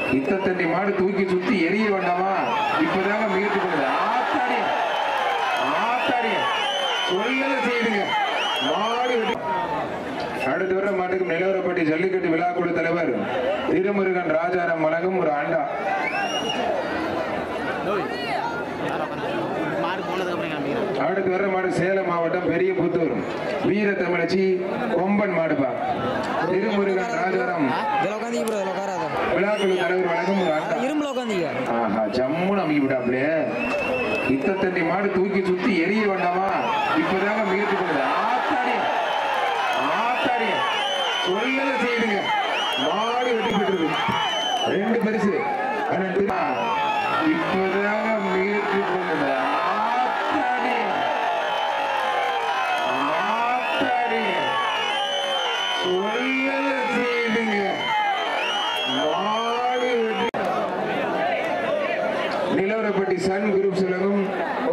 இத்த தண்டி மாடு தூக்கி சுத்தி எரிய வேண்டாமா இப்பதாங்க முயற்சி பண்ணுது ஆத்தாடி ஆத்தாடி சொல்லல செய்யுதுங்க மாடு வெட்டி- அடுத்து வர மாட்டுக்கு நிலவரப்பட்டி ஜல்லிக்கட்டு விழாக்குழு தலைவர் திருமுருகன் ராஜாராம் வழங்கும் ஒரு ஆண்டா மாடு போனதுக்கப்புறம் கிளம்பிக்கிறேன் அடுத்து வர மாடு சேலம் மாவட்டம் பெரிய புத்தூர் வீர தமிழச்சி கொம்பன் மாடுப்பா திருமுருகன் ராஜாராம் இதில் உட்காந்து ப்ரோ இதில் உட்காராத விழாக்குழு தலைவர் வழங்கும் ஒரு ஆண்டா இரும்பில் உட்காந்தீங்க ஆஹா ஜம்முன்னு அமைக்க விடாப்லையே இத்த தண்டி மாடு தூக்கி சுத்தி எரிய வேண்டாமா இப்பதாங்க முயற்சி பண்ணுது ஆத்தாடி ஆத்தாடி சொல்லல செய்யுதுங்க மாடு வெட்டி போட்டுருது ரெண்டு பரிசு அண்ணன் திரு- இப்பதாங்க முயற்சி பண்ணுது ஆத்தாடி ஆத்தாடி சொல்லல செய்யுதுங்க மாடு வெட்டி நிலவரப்பட்டி சன் குரூப் சுலகம்